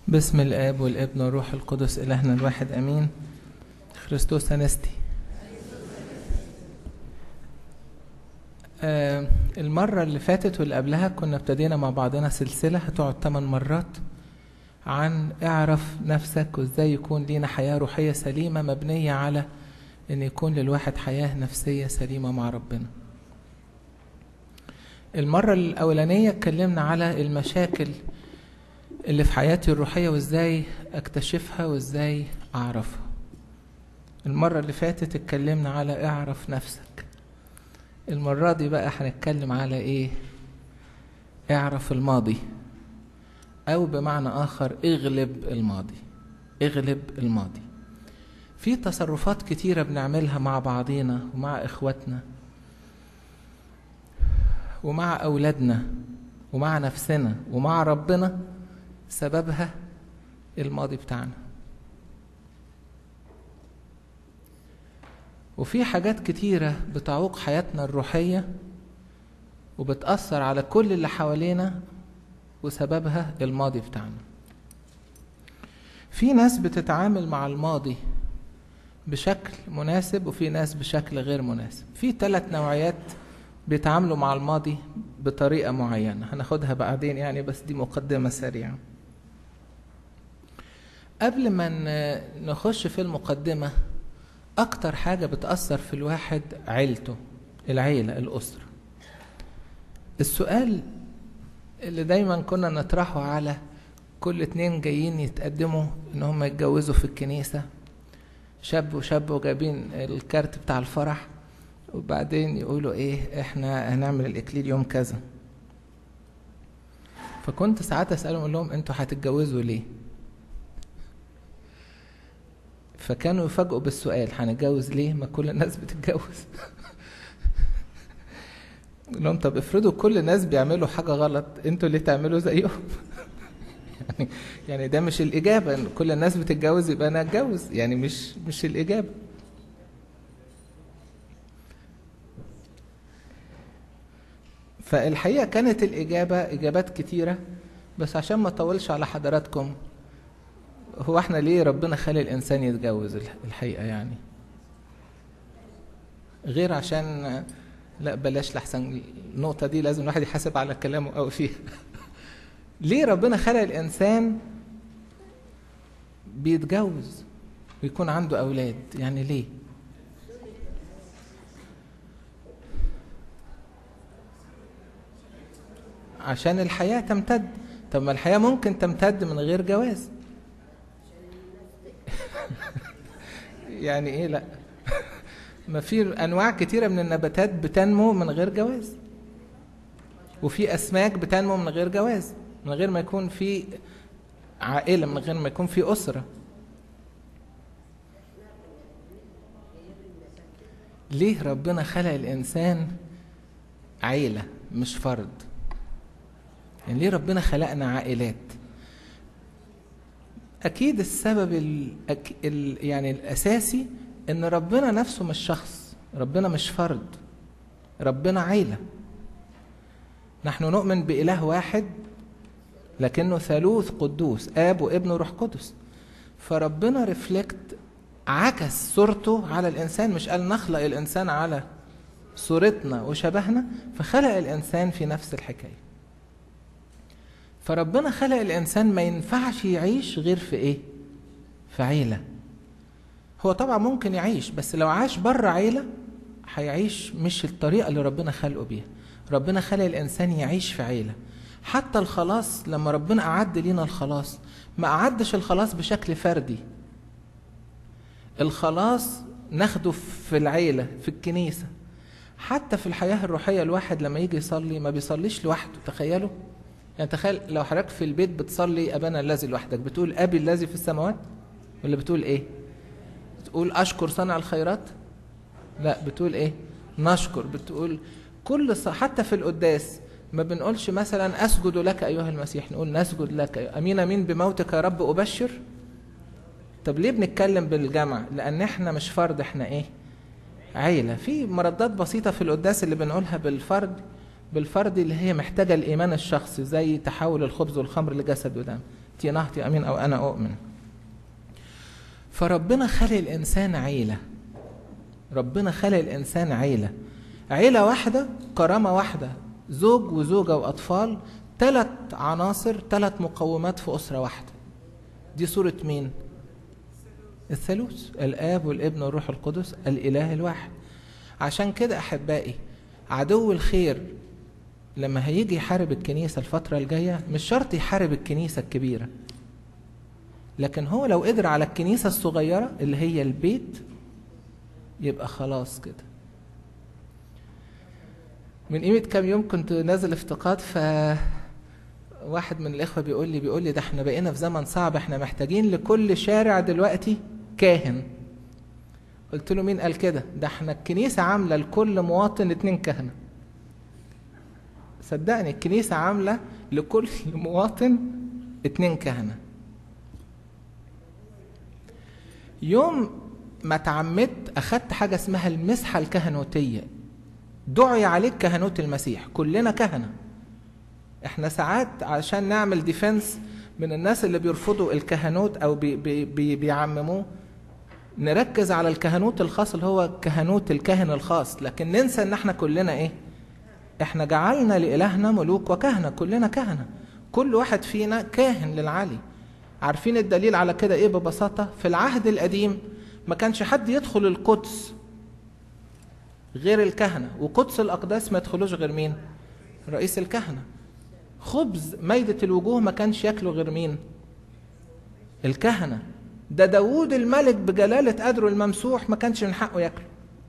باسم الآب والابن والروح القدس إلهنا الواحد أمين خريستوس أنستي آه المرة اللي فاتت واللي قبلها كنا ابتدينا مع بعضنا سلسلة هتقعد 8 مرات عن اعرف نفسك وازاي يكون لينا حياة روحية سليمة مبنية على ان يكون للواحد حياة نفسية سليمة مع ربنا المرة الأولانية اتكلمنا على المشاكل اللي في حياتي الروحية وازاي اكتشفها وازاي اعرفها المرة اللي فاتت اتكلمنا على اعرف نفسك المرة دي بقى هنتكلم على ايه اعرف الماضي او بمعنى اخر اغلب الماضي اغلب الماضي في تصرفات كتيرة بنعملها مع بعضينا ومع اخواتنا ومع اولادنا ومع نفسنا ومع ربنا سببها الماضي بتاعنا وفي حاجات كتيرة بتعوق حياتنا الروحية وبتأثر على كل اللي حوالينا وسببها الماضي بتاعنا في ناس بتتعامل مع الماضي بشكل مناسب وفي ناس بشكل غير مناسب في ثلاث نوعيات بيتعاملوا مع الماضي بطريقة معينة هناخدها بعدين يعني بس دي مقدمة سريعة قبل ما نخش في المقدمة أكتر حاجة بتأثر في الواحد عيلته العيلة الأسرة السؤال اللي دايما كنا نطرحه على كل اتنين جايين يتقدموا ان هم يتجوزوا في الكنيسة شاب وشاب وجايبين الكارت بتاع الفرح وبعدين يقولوا ايه احنا هنعمل الاكليل يوم كذا فكنت ساعات اسالهم اقول لهم انتوا هتتجوزوا ليه فكانوا يفاجئوا بالسؤال هنتجوز ليه ما كل الناس بتتجوز لهم طب افرضوا كل الناس بيعملوا حاجه غلط انتوا اللي تعملوا زيهم يعني يعني ده مش الاجابه ان كل الناس بتتجوز يبقى انا اتجوز يعني مش مش الاجابه فالحقيقه كانت الاجابه اجابات كتيره بس عشان ما اطولش على حضراتكم هو احنا ليه ربنا خلي الانسان يتجوز الحقيقه يعني غير عشان لا بلاش لحسن النقطه دي لازم الواحد يحاسب على كلامه قوي فيها ليه ربنا خلق الانسان بيتجوز ويكون عنده اولاد يعني ليه عشان الحياه تمتد طب ما الحياه ممكن تمتد من غير جواز يعني ايه لا ما في انواع كتيره من النباتات بتنمو من غير جواز وفي اسماك بتنمو من غير جواز من غير ما يكون في عائله من غير ما يكون في اسره ليه ربنا خلق الانسان عيله مش فرد يعني ليه ربنا خلقنا عائلات اكيد السبب ال... ال... يعني الاساسي ان ربنا نفسه مش شخص ربنا مش فرد ربنا عيله نحن نؤمن باله واحد لكنه ثالوث قدوس اب وابن وروح قدس فربنا ريفلكت عكس صورته على الانسان مش قال نخلق الانسان على صورتنا وشبهنا فخلق الانسان في نفس الحكايه فربنا خلق الانسان ما ينفعش يعيش غير في ايه في عيله هو طبعا ممكن يعيش بس لو عاش بره عيله هيعيش مش الطريقه اللي ربنا خلقه بيها ربنا خلق الانسان يعيش في عيله حتى الخلاص لما ربنا اعد لينا الخلاص ما اعدش الخلاص بشكل فردي الخلاص ناخده في العيله في الكنيسه حتى في الحياه الروحيه الواحد لما يجي يصلي ما بيصليش لوحده تخيلوا يعني تخيل لو حضرتك في البيت بتصلي ابانا الذي لوحدك بتقول ابي الذي في السماوات ولا بتقول ايه بتقول اشكر صانع الخيرات لا بتقول ايه نشكر بتقول كل ص... حتى في القداس ما بنقولش مثلا اسجد لك ايها المسيح نقول نسجد لك امين امين بموتك يا رب ابشر طب ليه بنتكلم بالجمع لان احنا مش فرد احنا ايه عيله في مردات بسيطه في القداس اللي بنقولها بالفرد بالفرد اللي هي محتاجه الايمان الشخصي زي تحول الخبز والخمر لجسد ودم تينهتي امين او انا اؤمن فربنا خلق الانسان عيله ربنا خلق الانسان عيله عيله واحده كرامه واحده زوج وزوجه واطفال ثلاث عناصر ثلاث مقومات في اسره واحده دي صوره مين الثالوث الاب والابن والروح القدس الاله الواحد عشان كده احبائي عدو الخير لما هيجي يحارب الكنيسة الفترة الجاية مش شرط يحارب الكنيسة الكبيرة لكن هو لو قدر على الكنيسة الصغيرة اللي هي البيت يبقى خلاص كده من قيمة كام يوم كنت نازل افتقاد ف واحد من الإخوة بيقول لي بيقول لي ده احنا بقينا في زمن صعب احنا محتاجين لكل شارع دلوقتي كاهن قلت له مين قال كده ده احنا الكنيسة عاملة لكل مواطن اتنين كهنة صدقني الكنيسة عاملة لكل مواطن اتنين كهنة يوم ما اتعمدت أخدت حاجة اسمها المسحة الكهنوتية دعي عليك كهنوت المسيح كلنا كهنة احنا ساعات عشان نعمل ديفنس من الناس اللي بيرفضوا الكهنوت او بي بي بي بيعمموه نركز على الكهنوت الخاص اللي هو كهنوت الكاهن الخاص لكن ننسى ان احنا كلنا ايه احنا جعلنا لإلهنا ملوك وكهنة كلنا كهنة كل واحد فينا كاهن للعلي عارفين الدليل على كده ايه ببساطة في العهد القديم ما كانش حد يدخل القدس غير الكهنة وقدس الأقداس ما يدخلوش غير مين رئيس الكهنة خبز ميدة الوجوه ما كانش ياكله غير مين الكهنة ده داوود الملك بجلالة قدره الممسوح ما كانش من حقه ياكله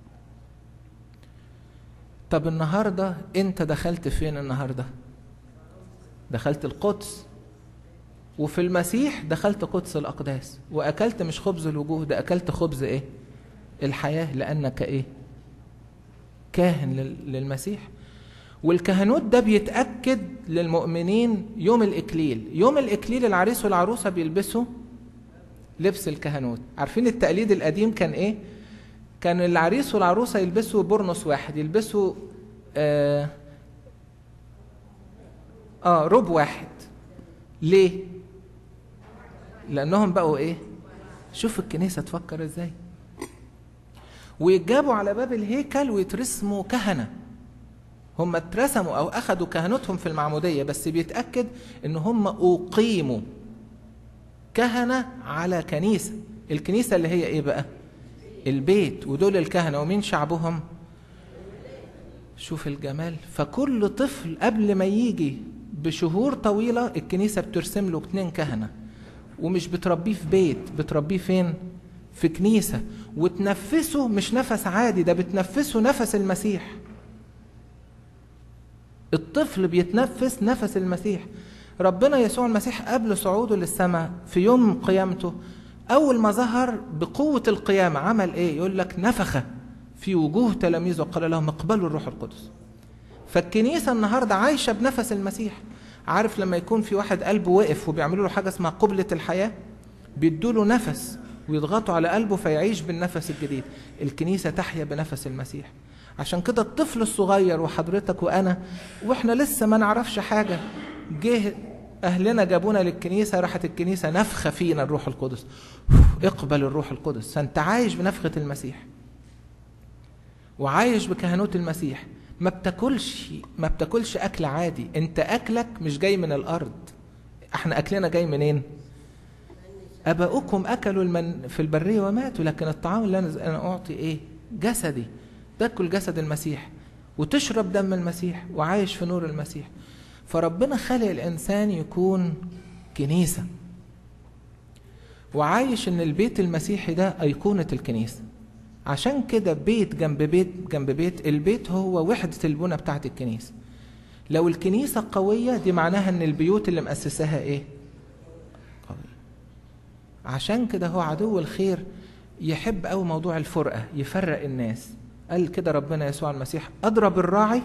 طب النهارده انت دخلت فين النهارده دخلت القدس وفي المسيح دخلت قدس الاقداس واكلت مش خبز الوجوه ده اكلت خبز ايه الحياه لانك ايه كاهن للمسيح والكهنوت ده بيتاكد للمؤمنين يوم الاكليل يوم الاكليل العريس والعروسه بيلبسوا لبس الكهنوت عارفين التقليد القديم كان ايه كان العريس والعروسة يلبسوا برنس واحد يلبسوا آه, آه روب واحد ليه؟ لأنهم بقوا إيه؟ شوف الكنيسة تفكر إزاي ويتجابوا على باب الهيكل ويترسموا كهنة هم اترسموا أو أخدوا كهنتهم في المعمودية بس بيتأكد إن هم أقيموا كهنة على كنيسة الكنيسة اللي هي إيه بقى؟ البيت ودول الكهنة ومين شعبهم شوف الجمال فكل طفل قبل ما يجي بشهور طويلة الكنيسة بترسم له اتنين كهنة ومش بتربيه في بيت بتربيه فين في كنيسة وتنفسه مش نفس عادي ده بتنفسه نفس المسيح الطفل بيتنفس نفس المسيح ربنا يسوع المسيح قبل صعوده للسماء في يوم قيامته أول ما ظهر بقوة القيامة عمل إيه؟ يقول لك نفخ في وجوه تلاميذه وقال لهم اقبلوا الروح القدس. فالكنيسة النهاردة عايشة بنفس المسيح. عارف لما يكون في واحد قلبه وقف وبيعملوا له حاجة اسمها قبلة الحياة بيدوا له نفس ويضغطوا على قلبه فيعيش بالنفس الجديد. الكنيسة تحيا بنفس المسيح. عشان كده الطفل الصغير وحضرتك وأنا وإحنا لسه ما نعرفش حاجة جه أهلنا جابونا للكنيسة راحت الكنيسة نفخة فينا الروح القدس اقبل الروح القدس فأنت عايش بنفخة المسيح وعايش بكهنوت المسيح ما بتاكلش ما بتاكلش أكل عادي أنت أكلك مش جاي من الأرض احنا أكلنا جاي منين أباؤكم أكلوا المن في البرية وماتوا لكن الطعام اللي أنا أعطي إيه جسدي تاكل جسد المسيح وتشرب دم المسيح وعايش في نور المسيح فربنا خلق الانسان يكون كنيسه وعايش ان البيت المسيحي ده ايقونه الكنيسه عشان كده بيت جنب بيت جنب بيت البيت هو وحده البنى بتاعه الكنيسه لو الكنيسه قويه دي معناها ان البيوت اللي مؤسساها ايه قوية. عشان كده هو عدو الخير يحب قوي موضوع الفرقه يفرق الناس قال كده ربنا يسوع المسيح اضرب الراعي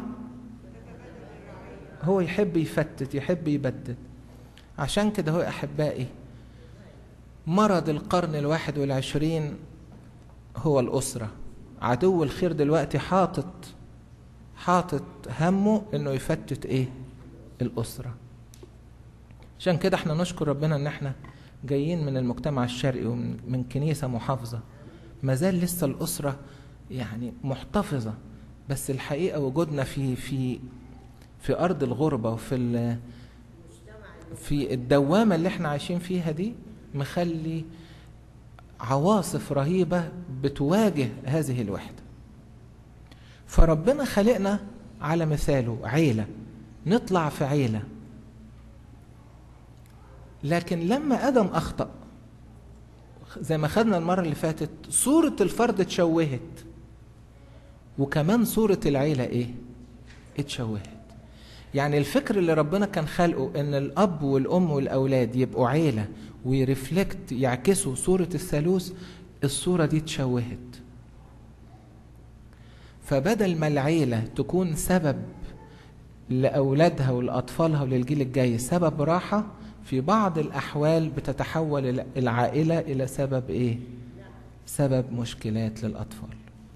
هو يحب يفتت يحب يبدد عشان كده هو أحبائي مرض القرن الواحد والعشرين هو الأسرة عدو الخير دلوقتي حاطط حاطط همه انه يفتت ايه الأسرة عشان كده احنا نشكر ربنا ان احنا جايين من المجتمع الشرقي ومن من كنيسة محافظة ما زال لسه الأسرة يعني محتفظة بس الحقيقة وجودنا في في في أرض الغربة وفي ال- في الدوامة اللي احنا عايشين فيها دي مخلي عواصف رهيبة بتواجه هذه الوحدة فربنا خلقنا على مثاله عيلة نطلع في عيلة لكن لما آدم أخطأ زي ما خدنا المرة اللي فاتت صورة الفرد اتشوهت وكمان صورة العيلة ايه اتشوهت يعني الفكر اللي ربنا كان خلقه ان الاب والام والاولاد يبقوا عيله ويرفلكت يعكسوا صوره الثالوث الصوره دي اتشوهت فبدل ما العيله تكون سبب لاولادها ولاطفالها وللجيل الجاي سبب راحه في بعض الاحوال بتتحول العائله الى سبب ايه سبب مشكلات للاطفال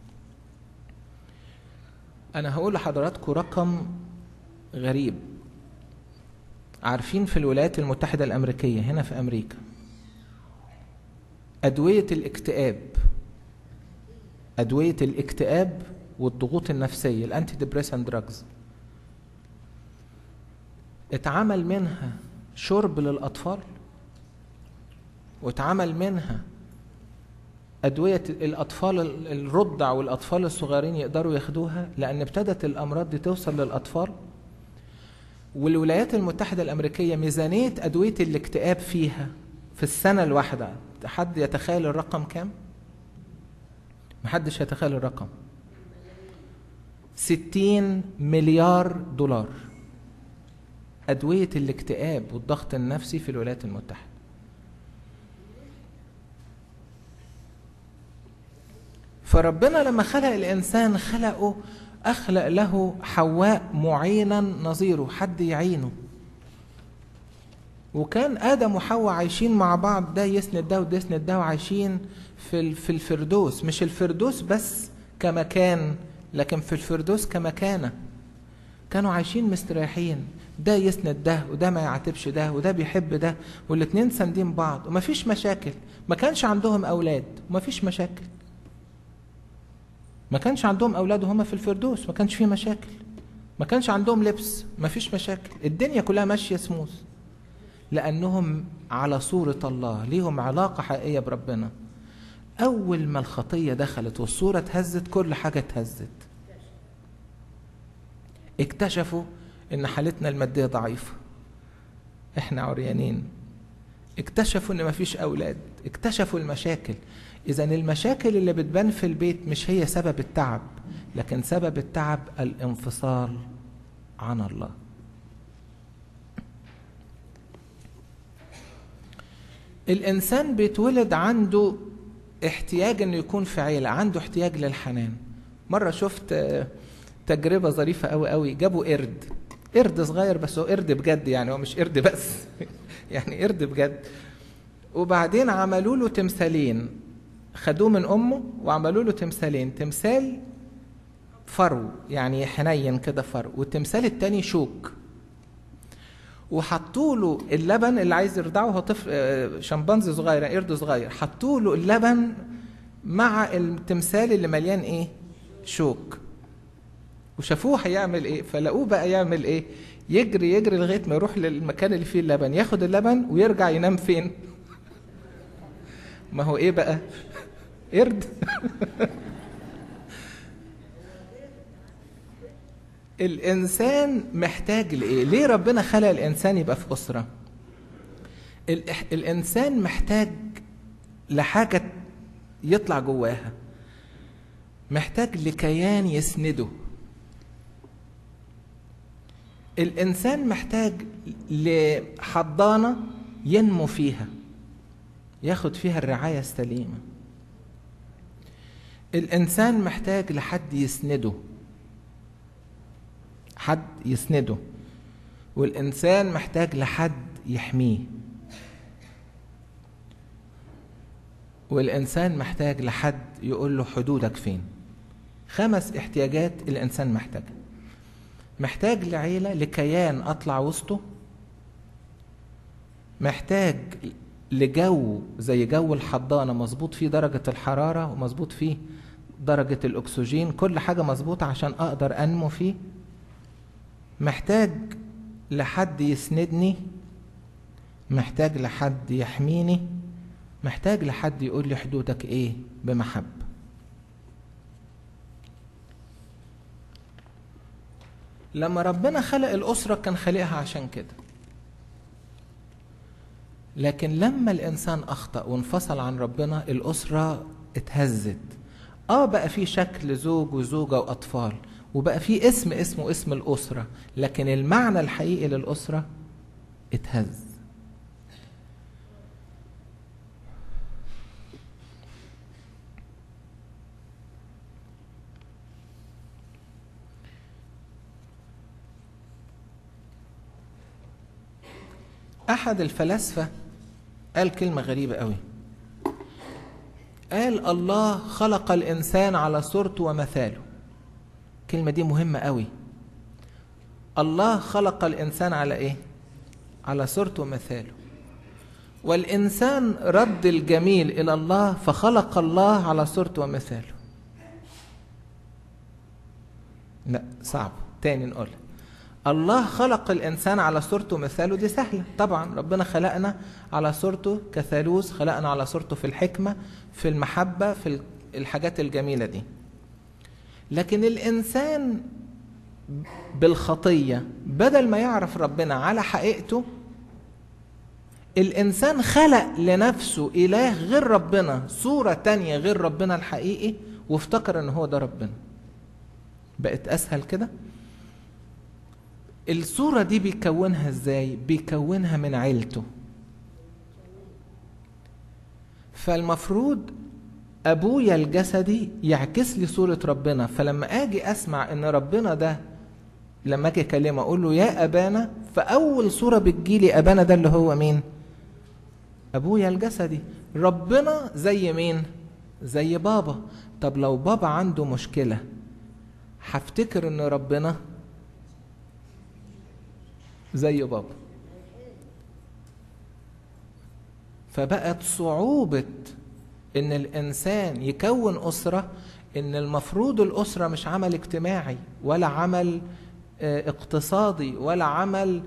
انا هقول لحضراتكم رقم غريب عارفين في الولايات المتحدة الأمريكية هنا في أمريكا أدوية الاكتئاب أدوية الاكتئاب والضغوط النفسية الأنتي ديبريسان دراجز اتعمل منها شرب للأطفال واتعمل منها أدوية الأطفال الرضع والأطفال الصغيرين يقدروا ياخدوها لأن ابتدت الأمراض دي توصل للأطفال والولايات المتحدة الأمريكية ميزانية أدوية الاكتئاب فيها في السنة الواحدة حد يتخيل الرقم كام؟ محدش يتخيل الرقم ستين مليار دولار أدوية الاكتئاب والضغط النفسي في الولايات المتحدة فربنا لما خلق الإنسان خلقه أخلق له حواء معينا نظيره حد يعينه وكان آدم وحواء عايشين مع بعض ده يسند ده وده يسند ده وعايشين في في الفردوس مش الفردوس بس كمكان لكن في الفردوس كمكانة كانوا عايشين مستريحين ده يسند ده وده ما يعاتبش ده وده بيحب ده والاتنين ساندين بعض ومفيش مشاكل ما كانش عندهم أولاد ومفيش مشاكل ما كانش عندهم اولاد وهم في الفردوس ما كانش فيه مشاكل ما كانش عندهم لبس ما فيش مشاكل الدنيا كلها ماشيه سموث لانهم على صوره الله ليهم علاقه حقيقيه بربنا اول ما الخطيه دخلت والصوره اتهزت كل حاجه اتهزت اكتشفوا ان حالتنا الماديه ضعيفه احنا عريانين اكتشفوا ان مفيش اولاد اكتشفوا المشاكل اذا المشاكل اللي بتبان في البيت مش هي سبب التعب لكن سبب التعب الانفصال عن الله الانسان بيتولد عنده احتياج انه يكون في عيله عنده احتياج للحنان مره شفت تجربه ظريفه قوي قوي جابوا قرد قرد صغير بس هو قرد بجد يعني هو مش قرد بس يعني قرد بجد وبعدين عملوا له تمثالين خدوه من امه وعملوا له تمثالين تمثال فرو يعني حنين كده فرو والتمثال التاني شوك وحطوا له اللبن اللي عايز يرضعه هو طفل شمبانزي صغير قرد صغير حطوا له اللبن مع التمثال اللي مليان ايه شوك وشافوه هيعمل ايه فلقوه بقى يعمل ايه يجري يجري لغايه ما يروح للمكان اللي فيه اللبن ياخد اللبن ويرجع ينام فين ما هو ايه بقى قرد الانسان محتاج لايه ليه ربنا خلق الانسان يبقى في اسره الانسان محتاج لحاجه يطلع جواها محتاج لكيان يسنده الانسان محتاج لحضانه ينمو فيها ياخد فيها الرعايه السليمه الانسان محتاج لحد يسنده حد يسنده والانسان محتاج لحد يحميه والانسان محتاج لحد يقول له حدودك فين خمس احتياجات الانسان محتاجها محتاج لعيله لكيان اطلع وسطه محتاج لجو زي جو الحضانة مظبوط فيه درجة الحرارة ومظبوط فيه درجة الأكسجين كل حاجة مظبوطة عشان أقدر أنمو فيه محتاج لحد يسندني محتاج لحد يحميني محتاج لحد يقول لي حدودك ايه بمحبة لما ربنا خلق الأسرة كان خلقها عشان كده لكن لما الإنسان أخطأ وانفصل عن ربنا الأسرة اتهزت اه بقى في شكل زوج وزوجة وأطفال وبقى في اسم اسمه اسم الأسرة لكن المعنى الحقيقي للأسرة اتهز أحد الفلاسفة قال كلمة غريبة قوي قال الله خلق الإنسان على صورته ومثاله الكلمة دي مهمة قوي الله خلق الإنسان على إيه؟ على صورته ومثاله والإنسان رد الجميل إلى الله فخلق الله على صورته ومثاله لا صعب تاني نقولها الله خلق الإنسان على صورته ومثاله دي سهلة طبعا ربنا خلقنا على صورته كثالوث خلقنا على صورته في الحكمة في المحبة في الحاجات الجميلة دي لكن الإنسان بالخطية بدل ما يعرف ربنا على حقيقته الإنسان خلق لنفسه إله غير ربنا صورة تانية غير ربنا الحقيقي وافتكر إن هو ده ربنا بقت أسهل كده الصورة دي بيكونها ازاي؟ بيكونها من عيلته فالمفروض أبويا الجسدي يعكس لي صورة ربنا فلما أجي أسمع إن ربنا ده لما أجي أكلمه أقول له يا أبانا فأول صورة بتجيلي أبانا ده اللي هو مين؟ أبويا الجسدي ربنا زي مين؟ زي بابا طب لو بابا عنده مشكلة هفتكر إن ربنا زي بابا فبقت صعوبة ان الانسان يكون اسرة ان المفروض الاسرة مش عمل اجتماعي ولا عمل اقتصادي ولا عمل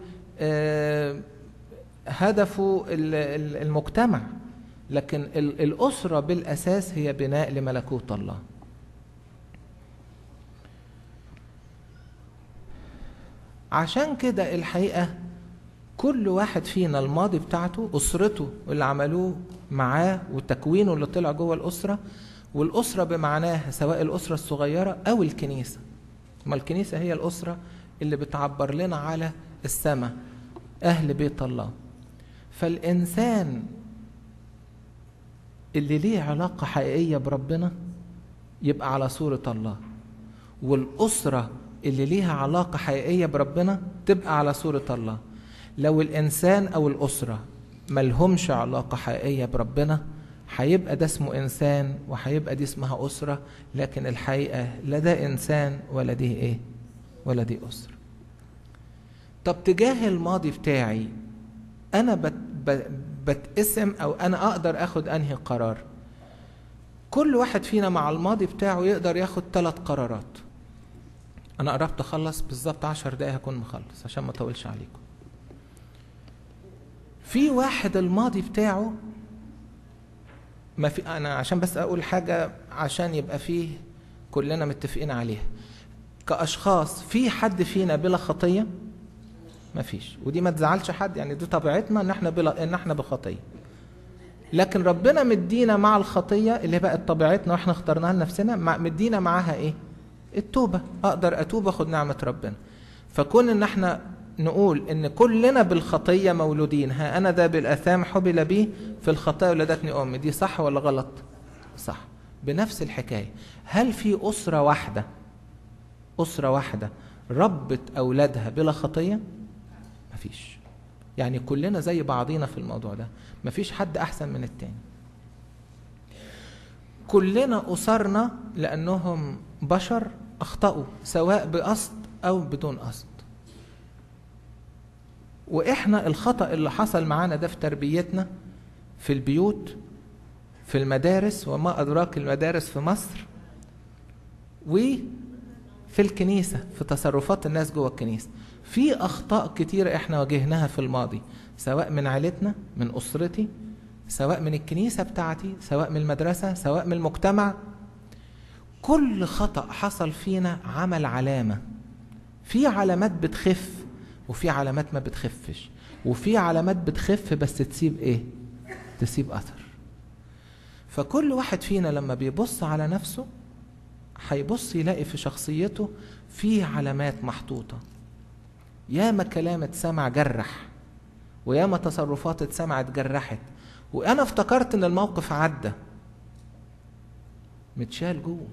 هدفه المجتمع لكن الاسرة بالاساس هي بناء لملكوت الله عشان كده الحقيقة كل واحد فينا الماضي بتاعته أسرته اللي عملوه معاه وتكوينه اللي طلع جوه الأسرة والأسرة بمعناها سواء الأسرة الصغيرة أو الكنيسة ما الكنيسة هي الأسرة اللي بتعبر لنا على السماء أهل بيت الله فالإنسان اللي ليه علاقة حقيقية بربنا يبقى على صورة الله والأسرة اللي ليها علاقة حقيقية بربنا تبقى على صورة الله لو الإنسان أو الأسرة ملهمش علاقة حقيقية بربنا هيبقى ده اسمه إنسان وهيبقى دي اسمها أسرة لكن الحقيقة لا ده إنسان ولا دي إيه ولا دي أسرة طب تجاه الماضي بتاعي أنا بت بتقسم أو أنا أقدر أخد أنهي قرار كل واحد فينا مع الماضي بتاعه يقدر ياخد ثلاث قرارات انا قربت اخلص بالظبط عشر دقايق هكون مخلص عشان ما اطولش عليكم في واحد الماضي بتاعه ما في انا عشان بس اقول حاجه عشان يبقى فيه كلنا متفقين عليها كاشخاص في حد فينا بلا خطيه ما فيش ودي ما تزعلش حد يعني دي طبيعتنا ان احنا بلا ان احنا بخطيه لكن ربنا مدينا مع الخطيه اللي بقت طبيعتنا واحنا اخترناها لنفسنا مدينا معاها ايه التوبة أقدر أتوب أخد نعمة ربنا فكون إن احنا نقول إن كلنا بالخطية مولودين ها أنا ذا بالأثام حبل بي في الخطايا ولدتني أمي دي صح ولا غلط؟ صح بنفس الحكاية هل في أسرة واحدة أسرة واحدة ربت أولادها بلا خطية؟ مفيش يعني كلنا زي بعضينا في الموضوع ده مفيش حد أحسن من التاني كلنا أسرنا لأنهم بشر أخطأوا سواء بقصد أو بدون قصد واحنا الخطا اللي حصل معانا ده في تربيتنا في البيوت في المدارس وما ادراك المدارس في مصر وفي الكنيسه في تصرفات الناس جوه الكنيسه في اخطاء كتيره احنا واجهناها في الماضي سواء من عائلتنا من اسرتي سواء من الكنيسه بتاعتي سواء من المدرسه سواء من المجتمع كل خطا حصل فينا عمل علامه في علامات بتخف وفي علامات ما بتخفش وفي علامات بتخف بس تسيب ايه تسيب اثر فكل واحد فينا لما بيبص على نفسه هيبص يلاقي في شخصيته في علامات محطوطه ياما كلام اتسمع جرح وياما تصرفات اتسمعت جرحت وانا افتكرت ان الموقف عدى متشال جوه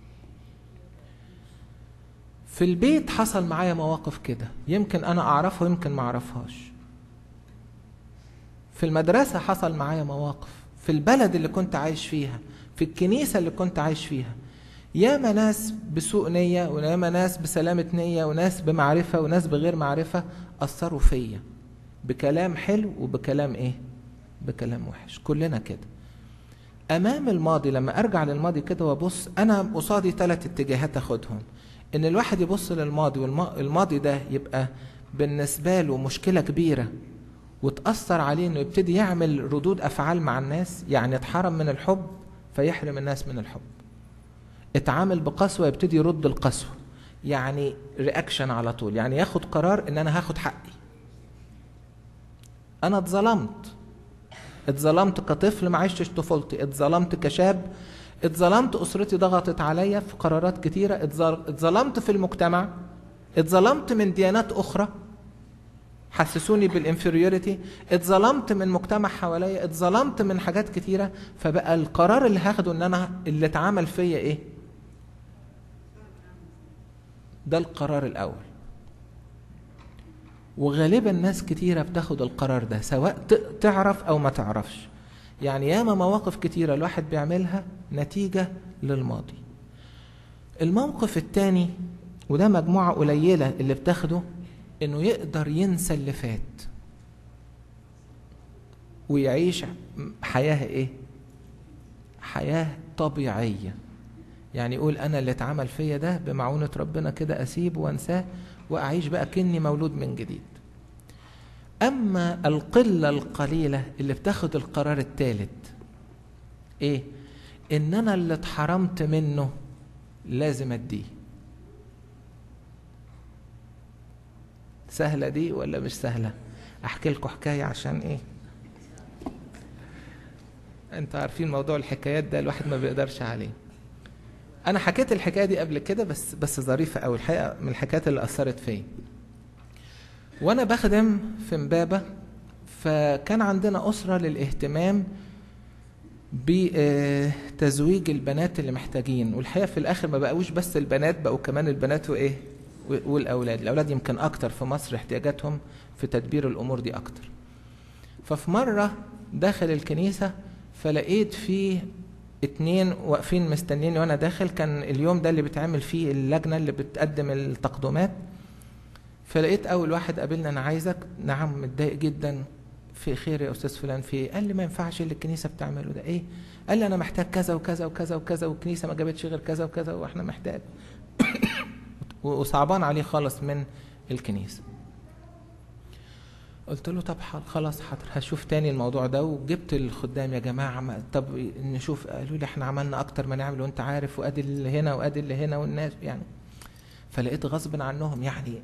في البيت حصل معايا مواقف كده يمكن انا اعرفها ويمكن ما اعرفهاش في المدرسة حصل معايا مواقف في البلد اللي كنت عايش فيها في الكنيسة اللي كنت عايش فيها ياما ناس بسوء نية وياما ناس بسلامة نية وناس بمعرفة وناس بغير معرفة أثروا فيا بكلام حلو وبكلام إيه؟ بكلام وحش كلنا كده أمام الماضي لما أرجع للماضي كده وأبص أنا قصادي ثلاث اتجاهات أخدهم إن الواحد يبص للماضي والماضي ده يبقى بالنسبة له مشكلة كبيرة وتأثر عليه إنه يبتدي يعمل ردود أفعال مع الناس يعني اتحرم من الحب فيحرم الناس من الحب اتعامل بقسوة يبتدي يرد القسوة يعني رياكشن على طول يعني ياخد قرار ان انا هاخد حقي انا اتظلمت اتظلمت كطفل ما عشتش طفولتي اتظلمت كشاب اتظلمت اسرتي ضغطت عليا في قرارات كتيرة اتظلمت في المجتمع اتظلمت من ديانات اخرى حسسوني بالانفيريوريتي اتظلمت من مجتمع حواليا اتظلمت من حاجات كتيرة فبقى القرار اللي هاخده ان انا اللي اتعمل فيا ايه ده القرار الاول وغالبا ناس كتيرة بتاخد القرار ده سواء تعرف او ما تعرفش يعني ياما مواقف كتيرة الواحد بيعملها نتيجة للماضي الموقف التاني وده مجموعة قليلة اللي بتاخده انه يقدر ينسى اللي فات ويعيش حياة ايه حياة طبيعية يعني يقول انا اللي اتعمل فيا ده بمعونة ربنا كده اسيبه وانساه واعيش بقى كني مولود من جديد اما القلة القليلة اللي بتاخد القرار الثالث ايه ان انا اللي اتحرمت منه لازم اديه سهلة دي ولا مش سهلة احكي لكم حكاية عشان ايه انتوا عارفين موضوع الحكايات ده الواحد ما بيقدرش عليه انا حكيت الحكايه دي قبل كده بس بس ظريفه قوي الحقيقه من الحكايات اللي اثرت فيا وانا بخدم في امبابه فكان عندنا اسره للاهتمام بتزويج البنات اللي محتاجين والحقيقه في الاخر ما بقوش بس البنات بقوا كمان البنات وايه والاولاد الاولاد يمكن اكتر في مصر احتياجاتهم في تدبير الامور دي اكتر ففي مره داخل الكنيسه فلقيت فيه اتنين واقفين مستنيني وانا داخل كان اليوم ده اللي بيتعمل فيه اللجنه اللي بتقدم التقدمات فلقيت اول واحد قابلنا انا عايزك نعم متضايق جدا في خير يا استاذ فلان في ايه قال لي ما ينفعش اللي الكنيسه بتعمله ده ايه قال لي انا محتاج كذا وكذا وكذا وكذا والكنيسه ما جابتش غير كذا وكذا واحنا محتاج وصعبان عليه خالص من الكنيسه قلت له طب خلاص حاضر هشوف تاني الموضوع ده وجبت الخدام يا جماعه ما طب نشوف قالوا لي احنا عملنا اكتر ما نعمل وانت عارف وادي اللي هنا وادي اللي هنا والناس يعني فلقيت غصب عنهم يعني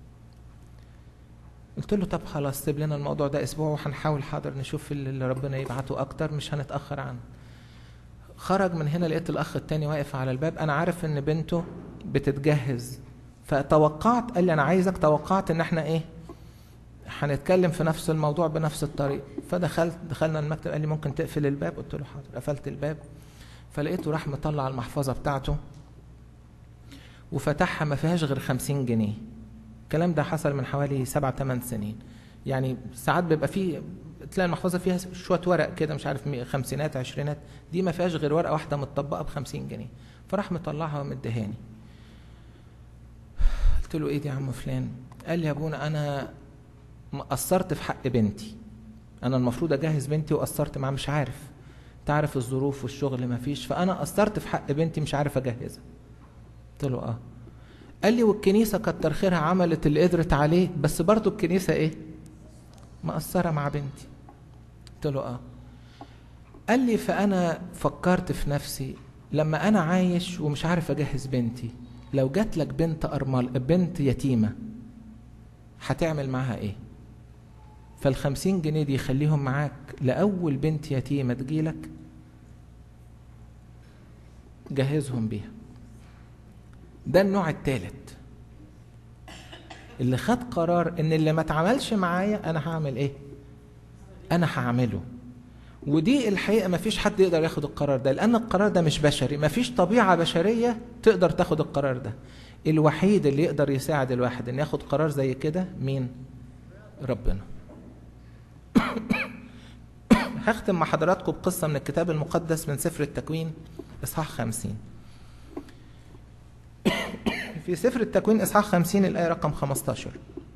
قلت له طب خلاص سيب لنا الموضوع ده اسبوع وهنحاول حاضر نشوف اللي ربنا يبعته اكتر مش هنتاخر عنه خرج من هنا لقيت الاخ التاني واقف على الباب انا عارف ان بنته بتتجهز فتوقعت قال لي انا عايزك توقعت ان احنا ايه هنتكلم في نفس الموضوع بنفس الطريقه فدخلت دخلنا المكتب قال لي ممكن تقفل الباب قلت له حاضر قفلت الباب فلقيته راح مطلع المحفظه بتاعته وفتحها ما فيهاش غير خمسين جنيه الكلام ده حصل من حوالي سبع ثمان سنين يعني ساعات بيبقى فيه تلاقي المحفظه فيها شويه ورق كده مش عارف خمسينات عشرينات دي ما فيهاش غير ورقه واحده متطبقه ب 50 جنيه فراح مطلعها ومدهاني قلت له ايه دي يا عم فلان قال لي يا ابونا انا قصرت في حق بنتي انا المفروض اجهز بنتي وقصرت معاها مش عارف تعرف الظروف والشغل ما فيش فانا قصرت في حق بنتي مش عارف اجهزها قلت له اه قال لي والكنيسه كتر خيرها عملت اللي قدرت عليه بس برضه الكنيسه ايه مقصره مع بنتي قلت له اه قال لي فانا فكرت في نفسي لما انا عايش ومش عارف اجهز بنتي لو جات لك بنت ارمل بنت يتيمه هتعمل معاها ايه فالخمسين جنيه دي خليهم معاك لأول بنت يتيمة تجيلك جهزهم بيها ده النوع التالت اللي خد قرار ان اللي ما اتعملش معايا انا هعمل ايه انا هعمله ودي الحقيقه ما فيش حد يقدر ياخد القرار ده لان القرار ده مش بشري ما فيش طبيعه بشريه تقدر تاخد القرار ده الوحيد اللي يقدر يساعد الواحد ان ياخد قرار زي كده مين ربنا هختم مع حضراتكم بقصة من الكتاب المقدس من سفر التكوين إصحاح خمسين في سفر التكوين إصحاح خمسين الآية رقم خمستاشر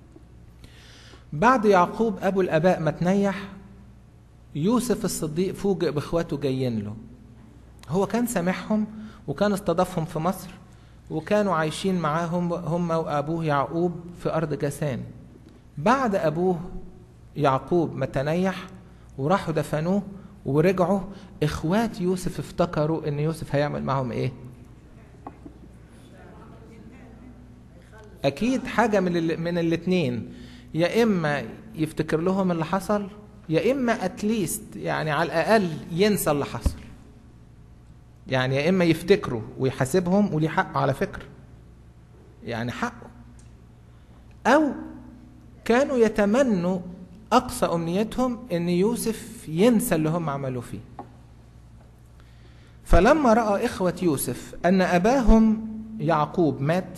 بعد يعقوب أبو الآباء ما تنيح يوسف الصديق فوجئ بإخواته جايين له هو كان سامحهم وكان استضافهم في مصر وكانوا عايشين معاهم هم وأبوه يعقوب في أرض جسان بعد أبوه يعقوب ما تنيح وراحوا دفنوه ورجعوا اخوات يوسف افتكروا ان يوسف هيعمل معهم ايه اكيد حاجه من ال... من الاثنين يا اما يفتكر لهم اللي حصل يا اما اتليست يعني على الاقل ينسى اللي حصل يعني يا اما يفتكروا ويحاسبهم وليه حق على فكره يعني حقه او كانوا يتمنوا أقصى أمنيتهم إن يوسف ينسى اللي هم عملوا فيه فلما رأى إخوة يوسف أن أباهم يعقوب مات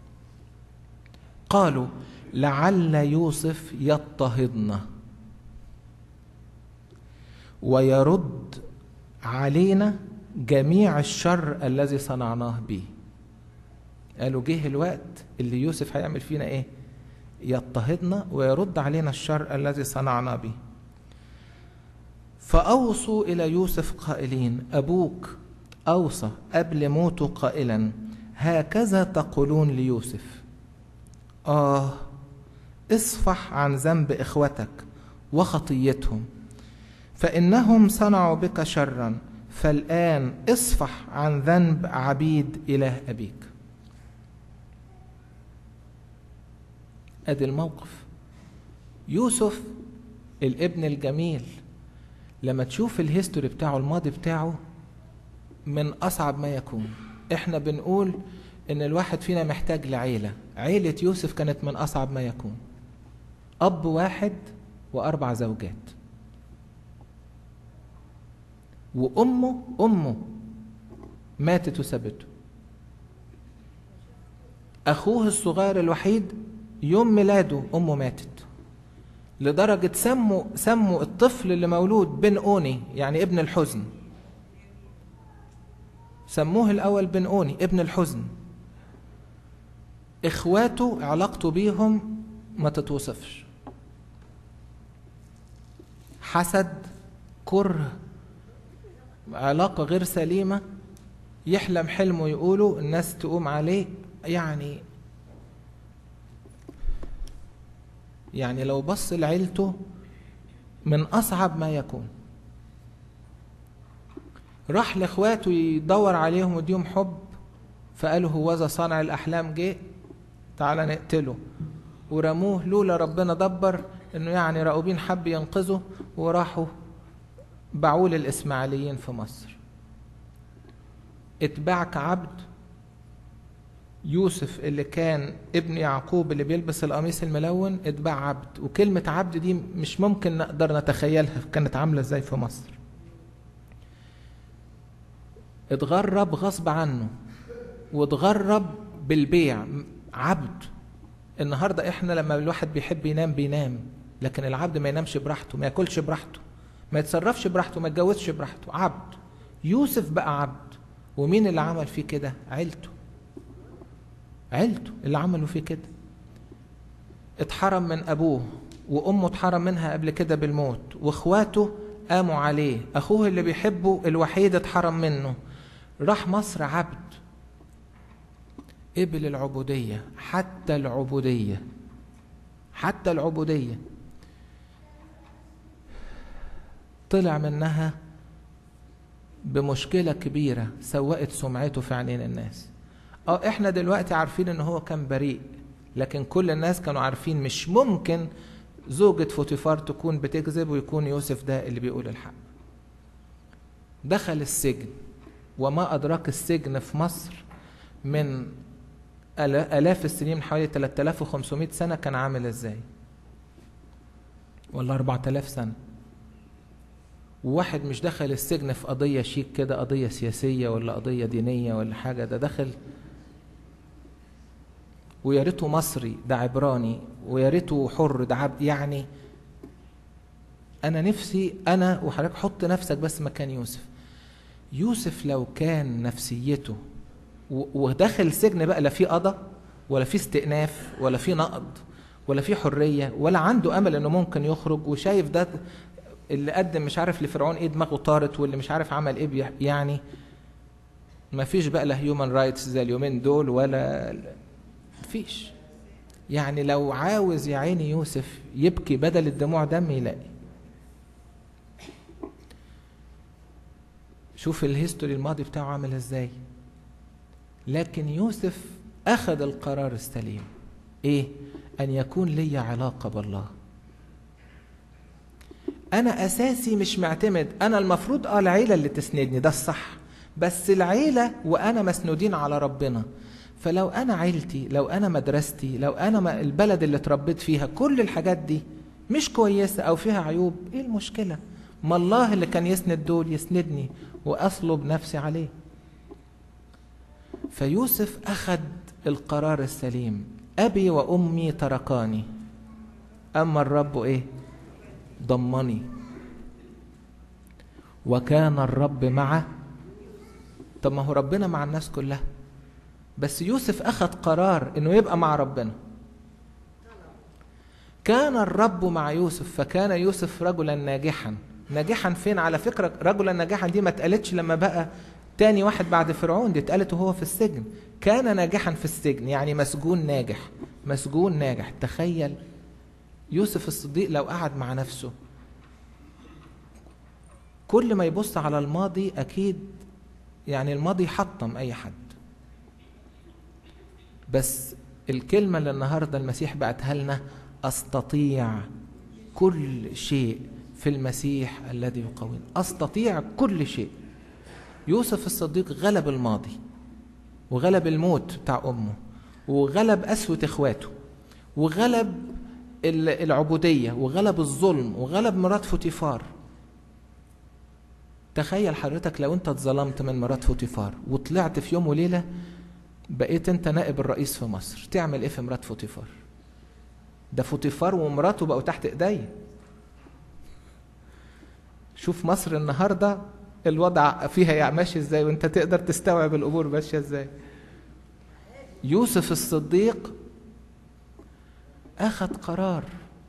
قالوا لعل يوسف يضطهدنا ويرد علينا جميع الشر الذي صنعناه به قالوا جه الوقت اللي يوسف هيعمل فينا ايه يضطهدنا ويرد علينا الشر الذي صنعنا به فأوصوا إلى يوسف قائلين أبوك أوصى قبل موته قائلا هكذا تقولون ليوسف آه اصفح عن ذنب إخوتك وخطيتهم فإنهم صنعوا بك شرا فالآن اصفح عن ذنب عبيد إله أبيك ادي الموقف يوسف الابن الجميل لما تشوف الهيستوري بتاعه الماضي بتاعه من اصعب ما يكون احنا بنقول ان الواحد فينا محتاج لعيله عيله يوسف كانت من اصعب ما يكون اب واحد واربع زوجات وامه امه ماتت وسابته اخوه الصغير الوحيد يوم ميلاده امه ماتت لدرجة سموا سموا الطفل اللي مولود بن أوني يعني ابن الحزن سموه الأول بن أوني ابن الحزن إخواته علاقته بيهم ما تتوصفش حسد كره علاقة غير سليمة يحلم حلمه يقوله الناس تقوم عليه يعني يعني لو بص لعيلته من أصعب ما يكون راح لاخواته يدور عليهم وديهم حب فقالوا هوذا صانع الأحلام جه تعالى نقتله ورموه لولا ربنا دبر انه يعني راؤوبين حب ينقذه وراحوا باعوه للاسماعيليين في مصر اتباع كعبد يوسف اللي كان ابن يعقوب اللي بيلبس القميص الملون اتباع عبد وكلمة عبد دي مش ممكن نقدر نتخيلها كانت عاملة ازاي في مصر اتغرب غصب عنه واتغرب بالبيع عبد النهاردة احنا لما الواحد بيحب ينام بينام لكن العبد ما ينامش براحته ما ياكلش براحته ما يتصرفش براحته ما يتجوزش براحته عبد يوسف بقى عبد ومين اللي عمل فيه كده عيلته عيلته اللي عملوا فيه كده اتحرم من ابوه وامه اتحرم منها قبل كده بالموت واخواته قاموا عليه اخوه اللي بيحبه الوحيد اتحرم منه راح مصر عبد قبل العبودية حتى العبودية حتى العبودية طلع منها بمشكلة كبيرة سوقت سمعته في عينين الناس اه احنا دلوقتي عارفين ان هو كان بريء لكن كل الناس كانوا عارفين مش ممكن زوجة فوتيفار تكون بتكذب ويكون يوسف ده اللي بيقول الحق دخل السجن وما أدراك السجن في مصر من آلاف السنين من حوالي 3500 سنة كان عامل ازاي ولا 4000 سنة وواحد مش دخل السجن في قضية شيك كده قضية سياسية ولا قضية دينية ولا حاجة ده دخل ويا ريته مصري ده عبراني ويا ريته حر ده عبد يعني انا نفسي انا وحضرتك حط نفسك بس مكان يوسف يوسف لو كان نفسيته وداخل سجن بقى لا في قضى ولا في استئناف ولا في نقد ولا في حريه ولا عنده امل انه ممكن يخرج وشايف ده اللي قدم مش عارف لفرعون ايه دماغه طارت واللي مش عارف عمل ايه يعني ما فيش بقى لا هيومن رايتس زي اليومين دول ولا فيش يعني لو عاوز يا عيني يوسف يبكي بدل الدموع دم يلاقي شوف الهيستوري الماضي بتاعه عامل ازاي لكن يوسف اخذ القرار السليم ايه ان يكون لي علاقه بالله انا اساسي مش معتمد انا المفروض اه العيله اللي تسندني ده الصح بس العيله وانا مسنودين على ربنا فلو انا عيلتي لو انا مدرستي لو انا البلد اللي اتربيت فيها كل الحاجات دي مش كويسه او فيها عيوب ايه المشكله ما الله اللي كان يسند دول يسندني واصلب نفسي عليه فيوسف اخذ القرار السليم ابي وامي تركاني اما الرب ايه ضمني وكان الرب مع طب ما هو ربنا مع الناس كلها بس يوسف اخذ قرار انه يبقى مع ربنا كان الرب مع يوسف فكان يوسف رجلا ناجحا ناجحا فين على فكره رجلا ناجحا دي ما اتقالتش لما بقى تاني واحد بعد فرعون دي اتقالت وهو في السجن كان ناجحا في السجن يعني مسجون ناجح مسجون ناجح تخيل يوسف الصديق لو قعد مع نفسه كل ما يبص على الماضي اكيد يعني الماضي حطم اي حد بس الكلمه اللي النهارده المسيح بعتها لنا استطيع كل شيء في المسيح الذي يقويني استطيع كل شيء يوسف الصديق غلب الماضي وغلب الموت بتاع امه وغلب قسوه اخواته وغلب العبوديه وغلب الظلم وغلب مرات فوتيفار تخيل حضرتك لو انت اتظلمت من مرات فوتيفار وطلعت في يوم وليله بقيت انت نائب الرئيس في مصر تعمل ايه في مرات فوتيفار ده فوتيفار ومراته بقوا تحت ايديا شوف مصر النهارده الوضع فيها ماشي ازاي وانت تقدر تستوعب الامور ماشيه ازاي يوسف الصديق اخذ قرار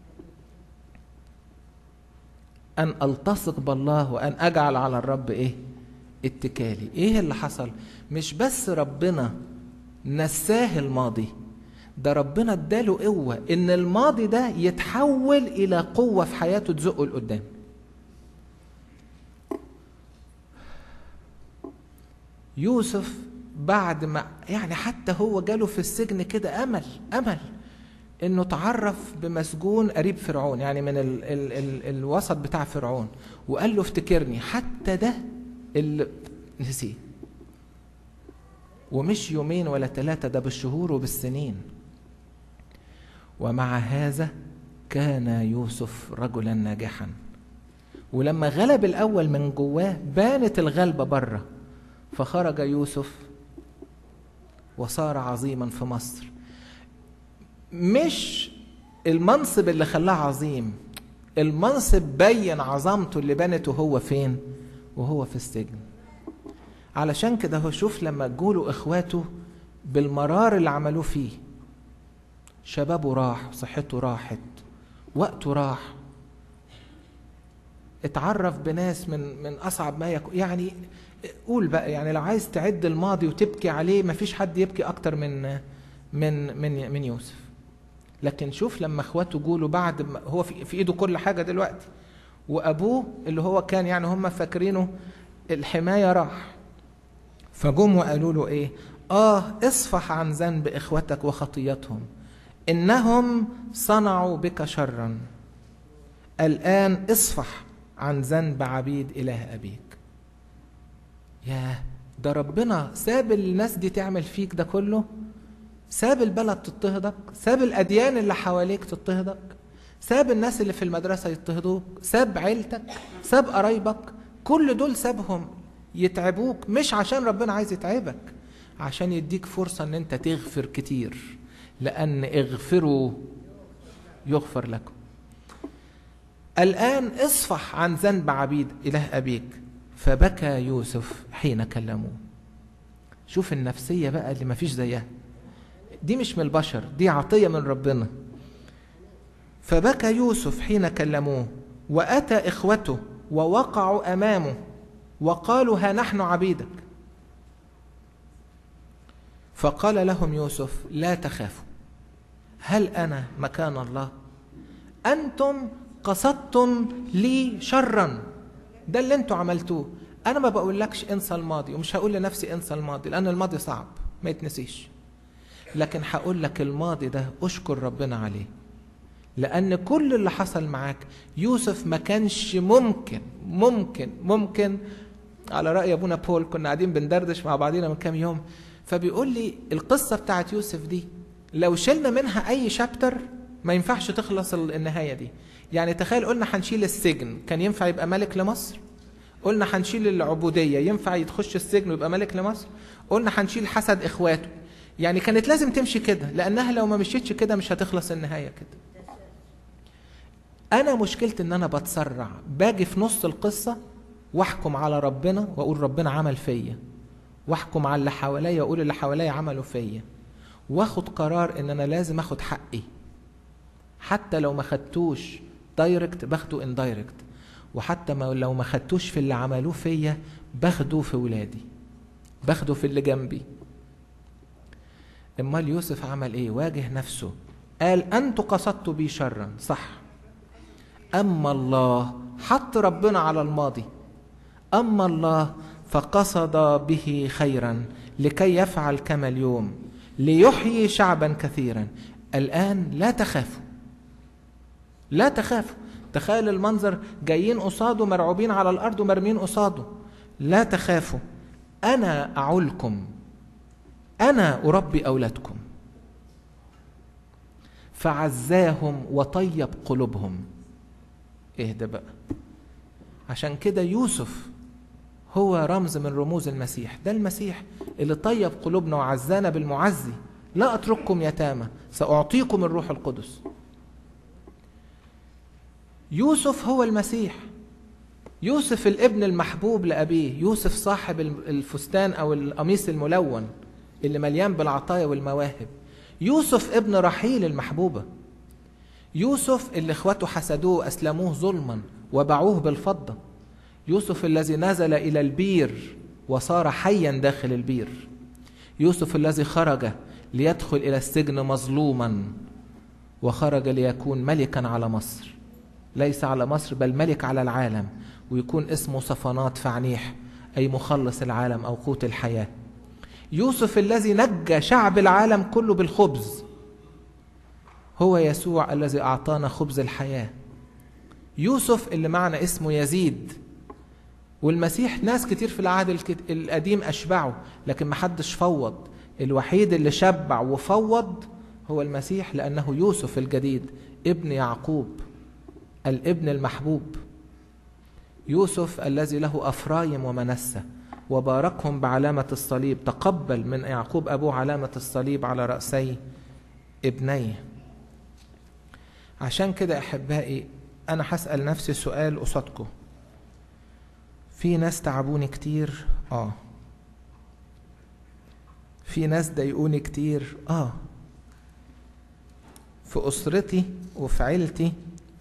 ان التصق بالله وان اجعل على الرب ايه اتكالي ايه اللي حصل مش بس ربنا نساه الماضي ده ربنا اداله قوه ان الماضي ده يتحول الى قوه في حياته تزقه لقدام يوسف بعد ما يعني حتى هو جاله في السجن كده امل امل انه تعرف بمسجون قريب فرعون يعني من ال ال ال الوسط بتاع فرعون وقال له افتكرني حتى ده اللي نسيه ومش يومين ولا ثلاثة ده بالشهور وبالسنين ومع هذا كان يوسف رجلا ناجحا ولما غلب الأول من جواه بانت الغلبة بره فخرج يوسف وصار عظيما في مصر مش المنصب اللي خلاه عظيم المنصب بين عظمته اللي بنته هو فين وهو في السجن علشان كده هو شوف لما جوله اخواته بالمرار اللي عملوه فيه شبابه راح صحته راحت وقته راح اتعرف بناس من من اصعب ما يكون يعني قول بقى يعني لو عايز تعد الماضي وتبكي عليه مفيش حد يبكي اكتر من من من من يوسف لكن شوف لما اخواته جوله بعد ما هو في, في ايده كل حاجه دلوقتي وابوه اللي هو كان يعني هم فاكرينه الحمايه راح فجم وقالوا له ايه اه اصفح عن ذنب اخوتك وخطيتهم انهم صنعوا بك شرا الان اصفح عن ذنب عبيد اله ابيك ياه ده ربنا ساب الناس دي تعمل فيك ده كله ساب البلد تضطهدك ساب الاديان اللي حواليك تضطهدك ساب الناس اللي في المدرسه يضطهدوك ساب عيلتك ساب قرايبك كل دول سابهم يتعبوك مش عشان ربنا عايز يتعبك عشان يديك فرصه ان انت تغفر كتير لان اغفروا يغفر لكم الان اصفح عن ذنب عبيد اله ابيك فبكى يوسف حين كلموه شوف النفسيه بقى اللي مفيش زيها دي مش من البشر دي عطيه من ربنا فبكى يوسف حين كلموه واتى اخوته ووقعوا امامه وقالوا ها نحن عبيدك فقال لهم يوسف لا تخافوا هل انا مكان الله انتم قصدتم لي شرا ده اللي انتوا عملتوه انا ما بقولكش انسى الماضي ومش هقول لنفسي انسى الماضي لان الماضي صعب ما يتنسيش لكن هقول لك الماضي ده اشكر ربنا عليه لان كل اللي حصل معاك يوسف ما كانش ممكن ممكن ممكن على راي ابونا بول كنا قاعدين بندردش مع بعضينا من كام يوم فبيقول لي القصه بتاعت يوسف دي لو شلنا منها اي شابتر ما ينفعش تخلص النهايه دي يعني تخيل قلنا هنشيل السجن كان ينفع يبقى ملك لمصر قلنا هنشيل العبوديه ينفع يتخش السجن ويبقى ملك لمصر قلنا هنشيل حسد اخواته يعني كانت لازم تمشي كده لانها لو ما مشيتش كده مش هتخلص النهايه كده انا مشكلتي ان انا بتسرع باجي في نص القصه واحكم على ربنا واقول ربنا عمل فيا واحكم على اللي حواليا واقول اللي حواليا عملوا فيا واخد قرار ان انا لازم اخد حقي حتى لو ما خدتوش دايركت باخده اندايركت وحتى ما لو ما خدتوش في اللي عملوه فيا باخده في ولادي باخده في اللي جنبي امال يوسف عمل ايه واجه نفسه قال انتوا قصدتوا بي شرا صح اما الله حط ربنا على الماضي اما الله فقصد به خيرا لكي يفعل كما اليوم ليحيي شعبا كثيرا الان لا تخافوا لا تخافوا تخيل المنظر جايين قصاده مرعوبين على الارض ومرمين قصاده لا تخافوا انا اعولكم انا اربي اولادكم فعزاهم وطيب قلوبهم اهدى بقى عشان كده يوسف هو رمز من رموز المسيح ده المسيح اللي طيب قلوبنا وعزانا بالمعزي لا اترككم يتامى ساعطيكم الروح القدس يوسف هو المسيح يوسف الابن المحبوب لأبيه يوسف صاحب الفستان أو القميص الملون اللي مليان بالعطايا والمواهب يوسف ابن رحيل المحبوبة يوسف اللي اخوته حسدوه وأسلموه ظلما وباعوه بالفضة يوسف الذي نزل إلى البير وصار حيا داخل البير يوسف الذي خرج ليدخل إلى السجن مظلوما وخرج ليكون ملكا على مصر ليس على مصر بل ملك على العالم ويكون اسمه صفنات فعنيح أي مخلص العالم أو قوت الحياة يوسف الذي نجى شعب العالم كله بالخبز هو يسوع الذي أعطانا خبز الحياة يوسف اللي معنى اسمه يزيد والمسيح ناس كتير في العهد القديم أشبعوا لكن محدش فوض الوحيد اللي شبع وفوض هو المسيح لأنه يوسف الجديد ابن يعقوب الابن المحبوب يوسف الذي له افرايم ومنسه وباركهم بعلامه الصليب تقبل من يعقوب ابوه علامه الصليب على راسي ابنيه عشان كده احبائي انا هسال نفسي سؤال قصادكم في ناس تعبوني كتير اه في ناس ضايقوني كتير اه في اسرتي وفي عيلتي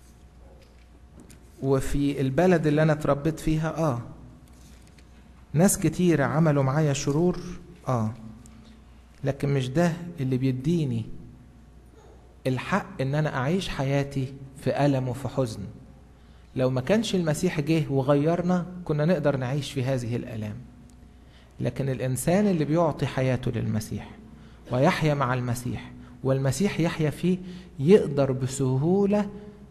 وفي البلد اللي انا اتربيت فيها اه ناس كتير عملوا معايا شرور اه لكن مش ده اللي بيديني الحق ان انا اعيش حياتي في الم وفي حزن لو ما كانش المسيح جه وغيرنا كنا نقدر نعيش في هذه الالام لكن الانسان اللي بيعطي حياته للمسيح ويحيا مع المسيح والمسيح يحيا فيه يقدر بسهوله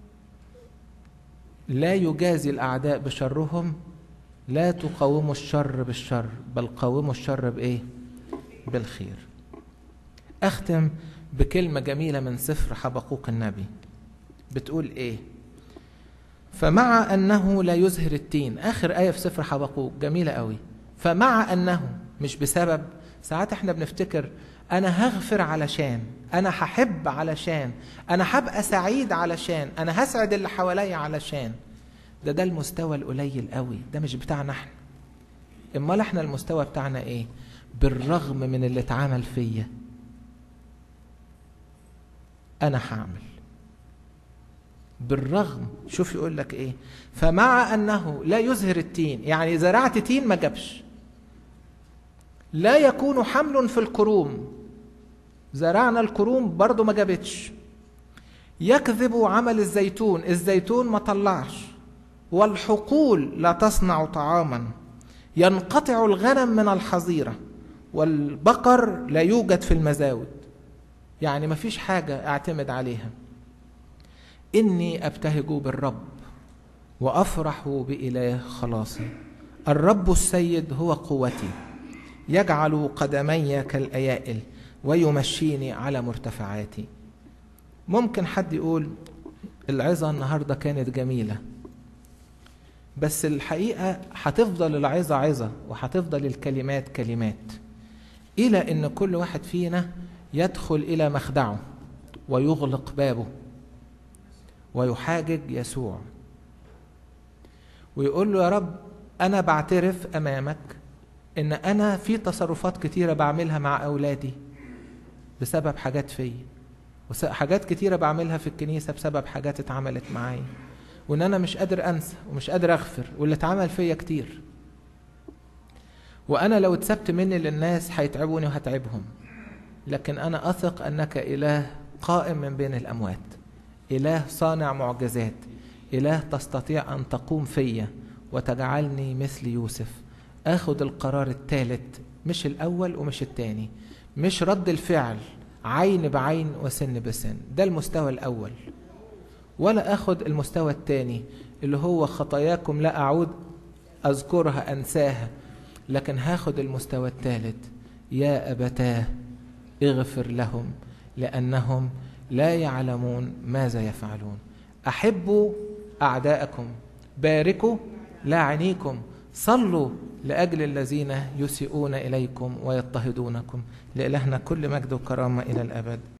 لا يجازي الاعداء بشرهم لا تقاوموا الشر بالشر بل قاوموا الشر بايه بالخير اختم بكلمه جميله من سفر حبقوق النبي بتقول ايه فمع انه لا يزهر التين اخر ايه في سفر حبقوق جميله قوي فمع انه مش بسبب ساعات احنا بنفتكر انا هغفر علشان انا هحب علشان انا هبقى سعيد علشان انا هسعد اللي حواليا علشان ده ده المستوى القليل قوي ده مش بتاعنا احنا امال احنا المستوى بتاعنا ايه بالرغم من اللي اتعمل فيا انا هعمل بالرغم شوف يقول لك ايه فمع انه لا يزهر التين يعني زرعت تين ما جابش لا يكون حمل في الكروم زرعنا الكروم برضه ما جابتش يكذب عمل الزيتون الزيتون ما طلعش والحقول لا تصنع طعاما ينقطع الغنم من الحظيرة والبقر لا يوجد في المزاود يعني ما فيش حاجة اعتمد عليها إني أبتهج بالرب وأفرح بإله خلاصي الرب السيد هو قوتي يجعل قدمي كالأيائل ويمشيني على مرتفعاتي ممكن حد يقول العظة النهاردة كانت جميلة بس الحقيقة هتفضل العظة عظة وهتفضل الكلمات كلمات إلى أن كل واحد فينا يدخل إلى مخدعه ويغلق بابه ويحاجج يسوع ويقول له يا رب أنا بعترف أمامك إن أنا في تصرفات كتيرة بعملها مع أولادي بسبب حاجات فيا وحاجات كتيرة بعملها في الكنيسة بسبب حاجات اتعملت معايا وإن أنا مش قادر أنسى ومش قادر أغفر واللي اتعمل فيا كتير وأنا لو اتسبت مني للناس هيتعبوني وهتعبهم لكن أنا أثق أنك إله قائم من بين الأموات إله صانع معجزات إله تستطيع أن تقوم فيا وتجعلني مثل يوسف اخد القرار الثالث مش الاول ومش الثاني مش رد الفعل عين بعين وسن بسن ده المستوى الاول ولا اخد المستوى الثاني اللي هو خطاياكم لا اعود اذكرها انساها لكن هاخد المستوى الثالث يا ابتاه اغفر لهم لانهم لا يعلمون ماذا يفعلون احبوا اعداءكم باركوا لاعنيكم صلوا لأجل الذين يسيئون إليكم ويضطهدونكم لإلهنا كل مجد وكرامة إلى الأبد